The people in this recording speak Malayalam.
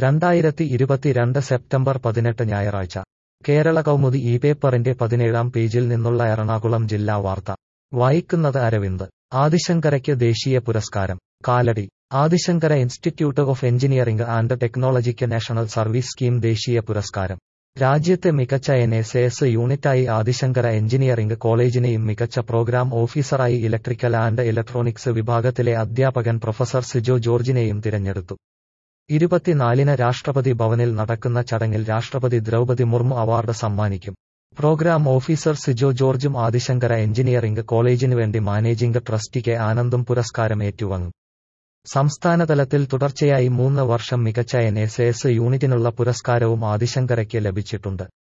രണ്ടായിരത്തി ഇരുപത്തിരണ്ട് സെപ്റ്റംബർ പതിനെട്ട് ഞായറാഴ്ച കേരള കൗമുദി ഈ പേപ്പറിന്റെ പതിനേഴാം പേജിൽ നിന്നുള്ള എറണാകുളം ജില്ലാ വാർത്ത വായിക്കുന്നത് അരവിന്ദ് ആദിശങ്കരയ്ക്ക് ദേശീയ പുരസ്കാരം Kalady Adi Shankara institute of engineering and ടെക്നോളജിക്ക് നാഷണൽ സർവീസ് സ്കീം ദേശീയ പുരസ്കാരം രാജ്യത്തെ മികച്ച എൻ എസ് എസ് യൂണിറ്റായി ആദിശങ്കര എഞ്ചിനീയറിംഗ് കോളേജിനെയും മികച്ച പ്രോഗ്രാം ഓഫീസറായി ഇലക്ട്രിക്കൽ ആൻഡ് ഇലക്ട്രോണിക്സ് വിഭാഗത്തിലെ അധ്യാപകൻ പ്രൊഫസർ സിജോ ജോർജിനെയും തിരഞ്ഞെടുത്തു ഇരുപത്തിനാലിന് രാഷ്ട്രപതി ഭവനിൽ നടക്കുന്ന ചടങ്ങിൽ രാഷ്ട്രപതി ദ്രൗപതി മുർമു അവാർഡ് സമ്മാനിക്കും പ്രോഗ്രാം ഓഫീസർ സിജോ ജോർജും ആദിശങ്കര എഞ്ചിനീയറിംഗ് കോളേജിനു വേണ്ടി മാനേജിംഗ് ട്രസ്റ്റി കെ ആനന്ദും പുരസ്കാരം ഏറ്റുവാങ്ങും സംസ്ഥാനതലത്തിൽ തുടർച്ചയായി മൂന്ന് വർഷം മികച്ച എൻ എസ് എസ് യൂണിറ്റിനുള്ള പുരസ്കാരവും ആദിശങ്കരയ്ക്ക് ലഭിച്ചിട്ടുണ്ട്